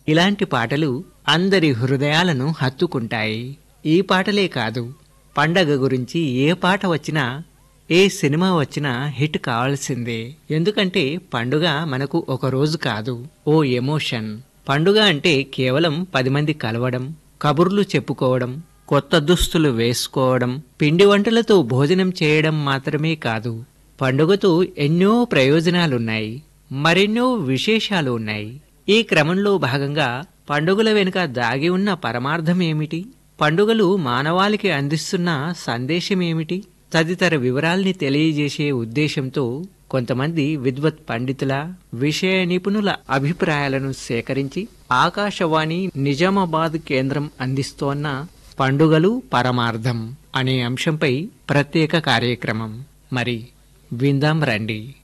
ఇలాంటి పాటలు అందరి హృదయాలను హత్తుకుంటాయి ఈ పాటలే కాదు పండగ గురించి ఏ పాట వచ్చినా ఏ సినిమా వచ్చినా హిట్ కావాల్సిందే ఎందుకంటే పండుగ మనకు ఒక రోజు కాదు ఓ ఎమోషన్ పండుగ అంటే కేవలం పది మంది కలవడం కబుర్లు చెప్పుకోవడం కొత్త దుస్తులు వేసుకోవడం పిండి వంటలతో భోజనం చేయడం మాత్రమే కాదు పండుగతో ఎన్నో ప్రయోజనాలున్నాయి మరెన్నో విశేషాలు ఉన్నాయి ఈ క్రమంలో భాగంగా పండుగల వెనుక దాగి ఉన్న పరమార్థం ఏమిటి పండుగలు మానవాళికి అందిస్తున్న సందేశం ఏమిటి తదితర వివరాల్ని తెలియజేసే ఉద్దేశంతో కొంతమంది విద్వత్ పండితుల విషయ నిపుణుల అభిప్రాయాలను సేకరించి ఆకాశవాణి నిజామాబాద్ కేంద్రం అందిస్తోన్న పండుగలు పరమార్థం అనే అంశంపై ప్రత్యేక కార్యక్రమం మరి విందాం రండి